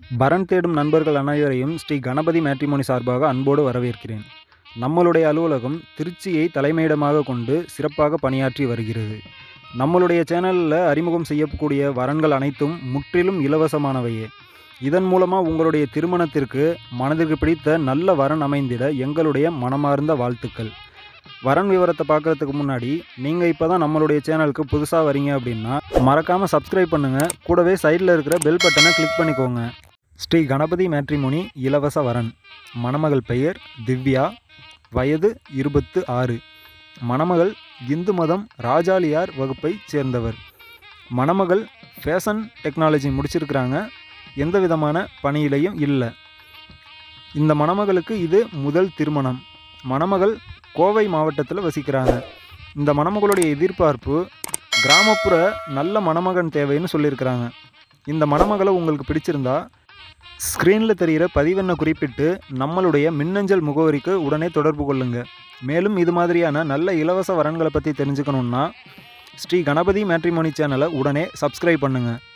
வரன் தேடும் நண்பர்கள் அனைவரையும் ஸ்ரீ கணபதி மேட்ரிமோனி சார்பாக அன்போடு வரவேற்கிறேன் நம்மளுடைய அலுவலகம் திருச்சியை தலைமையிடமாக கொண்டு சிறப்பாக பணியாற்றி வருகிறது நம்மளுடைய சேனலில் அறிமுகம் செய்யக்கூடிய வரன்கள் அனைத்தும் முற்றிலும் இலவசமானவையே இதன் மூலமாக உங்களுடைய திருமணத்திற்கு மனதிற்கு பிடித்த நல்ல வரன் அமைந்திட எங்களுடைய மனமார்ந்த வாழ்த்துக்கள் வரன் விவரத்தை பார்க்குறதுக்கு முன்னாடி நீங்கள் இப்போ தான் நம்மளுடைய சேனலுக்கு புதுசாக வரீங்க அப்படின்னா மறக்காமல் சப்ஸ்கிரைப் பண்ணுங்கள் கூடவே சைடில் இருக்கிற பெல் பட்டனை கிளிக் பண்ணிக்கோங்க ஸ்ரீ கணபதி மேட்ரிமோனி இலவச வரன் மணமகள் பெயர் திவ்யா வயது இருபத்து ஆறு மணமகள் இந்து மதம் ராஜாலியார் வகுப்பைச் சேர்ந்தவர் மணமகள் ஃபேஷன் டெக்னாலஜி முடிச்சிருக்கிறாங்க எந்த விதமான பணியிலையும் இல்லை இந்த மணமகளுக்கு இது முதல் திருமணம் மணமகள் கோவை மாவட்டத்தில் வசிக்கிறாங்க இந்த மணமகளுடைய எதிர்பார்ப்பு கிராமப்புற நல்ல மணமகன் தேவைன்னு சொல்லியிருக்கிறாங்க இந்த மணமகளை உங்களுக்கு பிடிச்சிருந்தா ஸ்க்ரீனில் தெரிகிற பதிவெண்ணை குறிப்பிட்டு நம்மளுடைய மின்னஞ்சல் முகவரிக்கு உடனே தொடர்பு கொள்ளுங்கள் மேலும் இது மாதிரியான நல்ல இலவச வரன்களை பற்றி தெரிஞ்சுக்கணுன்னா ஸ்ரீ கணபதி மேட்ரிமோனி சேனலை உடனே சப்ஸ்கிரைப் பண்ணுங்கள்